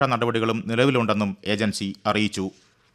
നടപടികളും നിലവിലുണ്ടെന്നും ഏജൻസി അറിയിച്ചു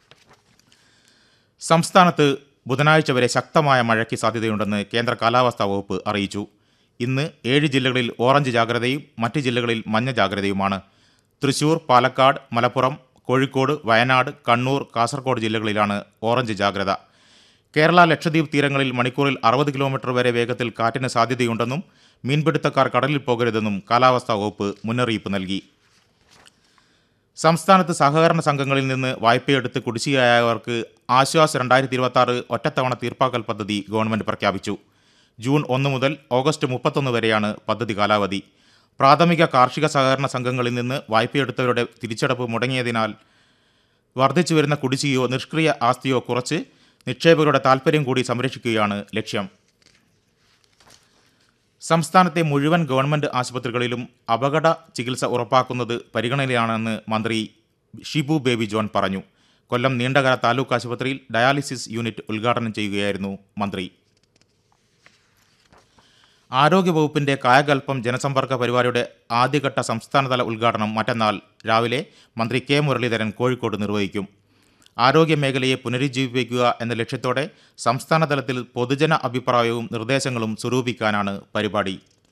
സംസ്ഥാനത്ത് ബുധനാഴ്ച വരെ ശക്തമായ മഴയ്ക്ക് സാധ്യതയുണ്ടെന്ന് കേന്ദ്ര കാലാവസ്ഥാ വകുപ്പ് അറിയിച്ചു ഇന്ന് ഏഴ് ജില്ലകളിൽ ഓറഞ്ച് ജാഗ്രതയും മറ്റ് ജില്ലകളിൽ മഞ്ഞ ജാഗ്രതയുമാണ് തൃശൂർ പാലക്കാട് മലപ്പുറം കോഴിക്കോട് വയനാട് കണ്ണൂർ കാസർഗോഡ് ജില്ലകളിലാണ് ഓറഞ്ച് ജാഗ്രത കേരള ലക്ഷദ്വീപ് തീരങ്ങളിൽ മണിക്കൂറിൽ അറുപത് കിലോമീറ്റർ വരെ വേഗത്തിൽ കാറ്റിന് സാധ്യതയുണ്ടെന്നും മീൻപിടുത്തക്കാർ കടലിൽ പോകരുതെന്നും കാലാവസ്ഥാ വകുപ്പ് മുന്നറിയിപ്പ് നൽകി സംസ്ഥാനത്ത് സഹകരണ സംഘങ്ങളിൽ നിന്ന് വായ്പയെടുത്ത് കുടിശ്ശികയായവർക്ക് ആശ്വാസ് രണ്ടായിരത്തി ഇരുപത്തി ആറ് ഒറ്റത്തവണ തീർപ്പാക്കൽ പദ്ധതി ഗവൺമെന്റ് പ്രഖ്യാപിച്ചു ജൂൺ ഒന്ന് മുതൽ ഓഗസ്റ്റ് മുപ്പത്തൊന്ന് വരെയാണ് പദ്ധതി കാലാവധി പ്രാഥമിക കാർഷിക സഹകരണ സംഘങ്ങളിൽ നിന്ന് വായ്പയെടുത്തവരുടെ തിരിച്ചടപ്പ് മുടങ്ങിയതിനാൽ വർദ്ധിച്ചു വരുന്ന കുടിശ്ശികയോ നിഷ്ക്രിയ ആസ്തിയോ കുറച്ച് നിക്ഷേപകരുടെ താൽപ്പര്യം കൂടി സംരക്ഷിക്കുകയാണ് ലക്ഷ്യം സംസ്ഥാനത്തെ മുഴുവൻ ഗവൺമെന്റ് ആശുപത്രികളിലും അപകട ചികിത്സ ഉറപ്പാക്കുന്നത് പരിഗണനയിലാണെന്ന് മന്ത്രി ഷിബു ബേബി ജോൺ പറഞ്ഞു കൊല്ലം നീണ്ടകര താലൂക്ക് ആശുപത്രിയിൽ ഡയാലിസിസ് യൂണിറ്റ് ഉദ്ഘാടനം ചെയ്യുകയായിരുന്നു മന്ത്രി ആരോഗ്യവകുപ്പിന്റെ കായകൽപ്പം ജനസമ്പർക്ക പരിപാടിയുടെ ആദ്യഘട്ട സംസ്ഥാനതല ഉദ്ഘാടനം മറ്റന്നാൾ രാവിലെ മന്ത്രി കെ മുരളീധരൻ കോഴിക്കോട് നിർവഹിക്കും ആരോഗ്യ മേഖലയെ പുനരുജ്ജീവിപ്പിക്കുക എന്ന ലക്ഷ്യത്തോടെ സംസ്ഥാന തലത്തിൽ പൊതുജന അഭിപ്രായവും നിർദ്ദേശങ്ങളും സ്വരൂപിക്കാനാണ് പരിപാടി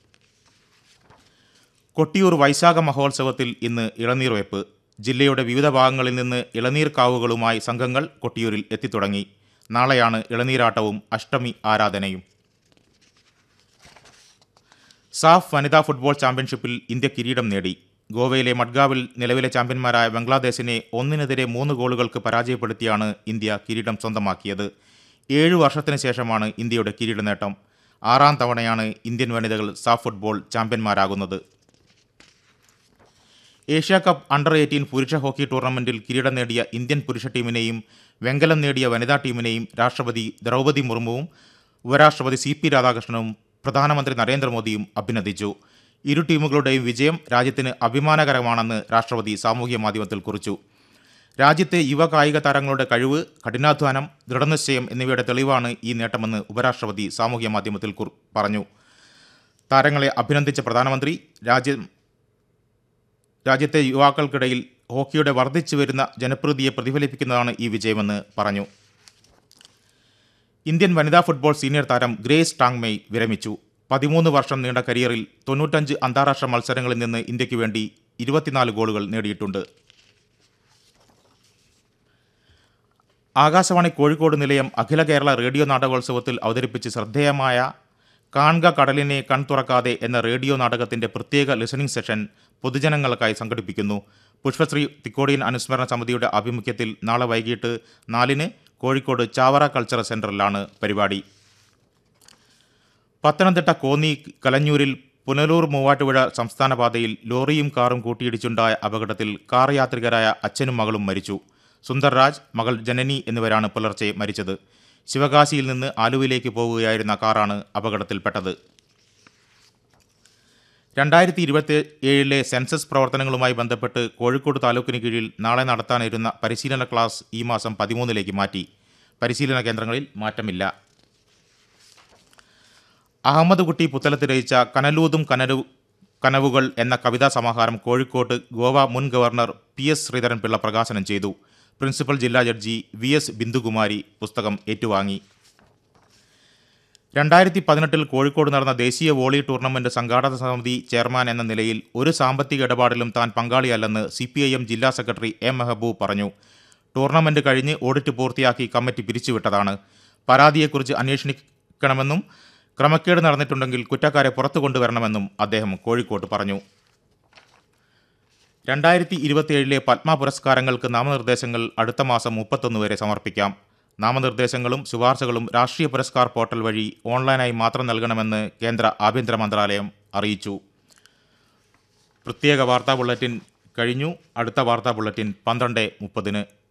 കൊട്ടിയൂർ വൈശാഖ മഹോത്സവത്തിൽ ഇന്ന് ഇളനീർ വെപ്പ് ജില്ലയുടെ വിവിധ ഭാഗങ്ങളിൽ നിന്ന് ഇളനീർ കാവുകളുമായി സംഘങ്ങൾ കൊട്ടിയൂരിൽ എത്തിത്തുടങ്ങി നാളെയാണ് ഇളനീരാട്ടവും അഷ്ടമി ആരാധനയും സാഫ് വനിതാ ഫുട്ബോൾ ചാമ്പ്യൻഷിപ്പിൽ ഇന്ത്യ കിരീടം നേടി ഗോവയിലെ മഡ്ഗാവിൽ നിലവിലെ ചാമ്പ്യന്മാരായ ബംഗ്ലാദേശിനെ ഒന്നിനെതിരെ മൂന്ന് ഗോളുകൾക്ക് പരാജയപ്പെടുത്തിയാണ് ഇന്ത്യ കിരീടം സ്വന്തമാക്കിയത് ഏഴു വർഷത്തിന് ശേഷമാണ് ഇന്ത്യയുടെ കിരീട നേട്ടം ആറാം തവണയാണ് ഇന്ത്യൻ വനിതകൾ സാഫ് ഫുട്ബോൾ ചാമ്പ്യന്മാരാകുന്നത് ഏഷ്യ കപ്പ് അണ്ടർ എയ്റ്റീൻ പുരുഷ ഹോക്കി ടൂർണമെന്റിൽ കിരീടം നേടിയ ഇന്ത്യൻ പുരുഷ ടീമിനെയും വെങ്കലം നേടിയ വനിതാ ടീമിനെയും രാഷ്ട്രപതി ദ്രൗപദി മുർമുവും ഉപരാഷ്ട്രപതി സി പി രാധാകൃഷ്ണനും പ്രധാനമന്ത്രി നരേന്ദ്രമോദിയും അഭിനന്ദിച്ചു ഇരു ടീമുകളുടെയും വിജയം രാജ്യത്തിന് അഭിമാനകരമാണെന്ന് രാഷ്ട്രപതി സാമൂഹ്യ മാധ്യമത്തിൽ കുറിച്ചു രാജ്യത്തെ യുവ കായിക താരങ്ങളുടെ കഴിവ് കഠിനാധ്വാനം ദൃഢനിശ്ചയം എന്നിവയുടെ തെളിവാണ് ഈ നേട്ടമെന്ന് ഉപരാഷ്ട്രപതി സാമൂഹ്യ മാധ്യമത്തിൽ കുർ- പറഞ്ഞു താരങ്ങളെ അഭിനന്ദിച്ച പ്രധാനമന്ത്രി രാജ്യം രാജ്യത്തെ യുവാക്കൾക്കിടയിൽ ഹോക്കിയുടെ വർദ്ധിച്ചു വരുന്ന ജനപ്രീതിയെ പ്രതിഫലിപ്പിക്കുന്നതാണ് ഈ വിജയമെന്ന് പറഞ്ഞു ഇന്ത്യൻ വനിതാ ഫുട്ബോൾ സീനിയർ താരം ഗ്രേസ് ടാങ്മെയ് വിരമിച്ചു പതിമൂന്ന് വർഷം നീണ്ട കരിയറിൽ തൊണ്ണൂറ്റഞ്ച് അന്താരാഷ്ട്ര മത്സരങ്ങളിൽ നിന്ന് ഇന്ത്യക്ക് വേണ്ടി ഇരുപത്തിനാല് ഗോളുകൾ നേടിയിട്ടുണ്ട് ആകാശവാണി കോഴിക്കോട് നിലയം അഖില കേരള റേഡിയോ നാടകോത്സവത്തിൽ അവതരിപ്പിച്ച് ശ്രദ്ധേയമായ കാൺക കടലിനെ കൺ തുറക്കാതെ എന്ന റേഡിയോ നാടകത്തിന്റെ പ്രത്യേക ലിസണിംഗ് സെഷൻ പൊതുജനങ്ങൾക്കായി സംഘടിപ്പിക്കുന്നു പുഷ്പശ്രീ തിക്കോടിയൻ അനുസ്മരണ സമിതിയുടെ ആഭിമുഖ്യത്തിൽ നാളെ വൈകിട്ട് നാലിന് കോഴിക്കോട് ചാവറ കൾച്ചറൽ സെന്ററിലാണ് പരിപാടി പത്തനംതിട്ട കോന്നി കലഞ്ഞൂരിൽ പുനലൂർ മൂവാറ്റുപുഴ സംസ്ഥാന പാതയിൽ ലോറിയും കാറും കൂട്ടിയിടിച്ചുണ്ടായ അപകടത്തിൽ കാർ യാത്രികരായ അച്ഛനും മകളും മരിച്ചു സുന്ദർരാജ് മകൾ ജനനി എന്നിവരാണ് പുലർച്ചെ മരിച്ചത് ശിവകാശിയിൽ നിന്ന് ആലുവയിലേക്ക് പോകുകയായിരുന്ന കാറാണ് അപകടത്തിൽപ്പെട്ടത് രണ്ടായിരത്തി ഇരുപത്തി ഏഴിലെ സെൻസസ് പ്രവർത്തനങ്ങളുമായി ബന്ധപ്പെട്ട് കോഴിക്കോട് താലൂക്കിന് കീഴിൽ നാളെ നടത്താനിരുന്ന പരിശീലന ക്ലാസ് ഈ മാസം പതിമൂന്നിലേക്ക് മാറ്റി പരിശീലന കേന്ദ്രങ്ങളിൽ മാറ്റമില്ല അഹമ്മദ് കുട്ടി പുത്തലത്ത് രചിച്ച കനലൂതും കനലു കനവുകൾ എന്ന കവിതാ സമാഹാരം കോഴിക്കോട്ട് ഗോവ മുൻ ഗവർണർ പി എസ് ശ്രീധരൻപിള്ള പ്രകാശനം ചെയ്തു പ്രിൻസിപ്പൽ ജില്ലാ ജഡ്ജി വി എസ് ബിന്ദുകുമാരി പുസ്തകം ഏറ്റുവാങ്ങി രണ്ടായിരത്തി പതിനെട്ടിൽ കോഴിക്കോട് നടന്ന ദേശീയ വോളി ടൂർണമെന്റ് സംഘാടക സമിതി ചെയർമാൻ എന്ന നിലയിൽ ഒരു സാമ്പത്തിക ഇടപാടിലും താൻ പങ്കാളിയല്ലെന്ന് സി പി ഐ എം ജില്ലാ സെക്രട്ടറി എം മെഹബൂബ് പറഞ്ഞു ടൂർണമെന്റ് കഴിഞ്ഞ് ഓഡിറ്റ് പൂർത്തിയാക്കി കമ്മിറ്റി പിരിച്ചുവിട്ടതാണ് പരാതിയെക്കുറിച്ച് അന്വേഷിക്കണമെന്നും ക്രമക്കേട് നടന്നിട്ടുണ്ടെങ്കിൽ കുറ്റക്കാരെ പുറത്തു കൊണ്ടുവരണമെന്നും അദ്ദേഹം കോഴിക്കോട്ട് പറഞ്ഞു രണ്ടായിരത്തി ഇരുപത്തിയേഴിലെ പത്മ പുരസ്കാരങ്ങൾക്ക് നാമനിർദ്ദേശങ്ങൾ അടുത്ത മാസം മുപ്പത്തൊന്ന് വരെ സമർപ്പിക്കാം നാമനിർദ്ദേശങ്ങളും ശുപാർശകളും രാഷ്ട്രീയ പുരസ്കാർ പോർട്ടൽ വഴി ഓൺലൈനായി മാത്രം നൽകണമെന്ന് കേന്ദ്ര ആഭ്യന്തര മന്ത്രാലയം അറിയിച്ചു പ്രത്യേക വാർത്താ ബുള്ളറ്റിൻ കഴിഞ്ഞു അടുത്ത വാർത്താ ബുള്ളറ്റിൻ പന്ത്രണ്ട് മുപ്പതിന്